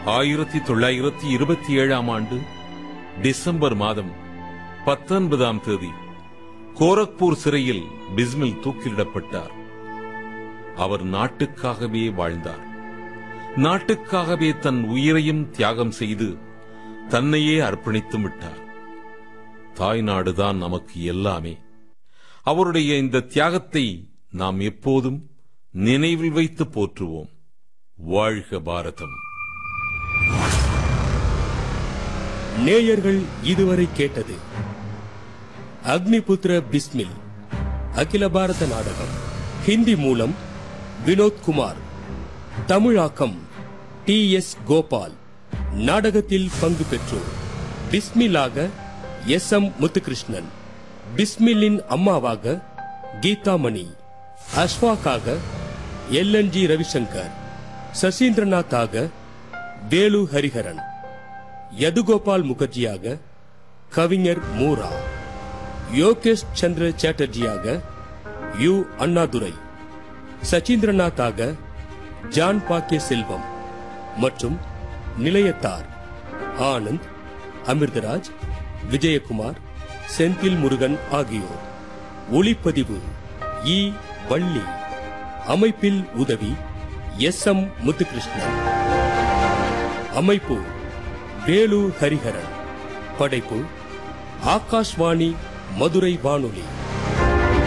ஆயிரத்தி தொள்ளாயிரத்தி இருபத்தி ஏழாம் ஆண்டு டிசம்பர் மாதம் பத்தொன்பதாம் தேதி கோரக்பூர் சிறையில் பிஸ்மில் தூக்கிலிடப்பட்டார் அவர் நாட்டுக்காகவே வாழ்ந்தார் நாட்டுக்காகவே தன் உயிரையும் தியாகம் செய்து தன்னையே அர்ப்பணித்து விட்டார் தாய்நாடுதான் நமக்கு எல்லாமே அவருடைய இந்த தியாகத்தை நாம் எப்போதும் நினைவில் வைத்து போற்றுவோம் வாழ்க பாரதம் நேயர்கள் இதுவரை கேட்டது அக்னிபுத்திர பிஸ்மில் அகில பாரத நாடகம் ஹிந்தி மூலம் வினோத் குமார் தமிழாக்கம் டி எஸ் கோபால் நாடகத்தில் பங்கு பெற்றோர் பிஸ்மிலாக எஸ் எம் முத்துகிருஷ்ணன் பிஸ்மில்லின் அம்மாவாக கீதாமணி அஸ்வாக்காக எல் என் ஜி ரவிசங்கர் சசீந்திரநாத்தாக வேலு ஹரிஹரன் யதுகோபால் முகர்ஜியாக கவிஞர் மூரா யோகேஷ் சந்திர சாட்டர்ஜியாக யு அண்ணாதுரை சச்சீந்திரநாத்தாக ஜான் பாக்கிய செல்வம் மற்றும் நிலையத்தார் ஆனந்த் அமிர்தராஜ் விஜயகுமார் செந்தில் முருகன் ஆகியோர் ஒளிப்பதிவு இ வள்ளி அமைப்பில் உதவி எஸ் எம் முத்துகிருஷ்ணன் அமைப்பு வேலு ஹரிஹரன் படைப்பு ஆகாஷ்வாணி மதுரை வானொலி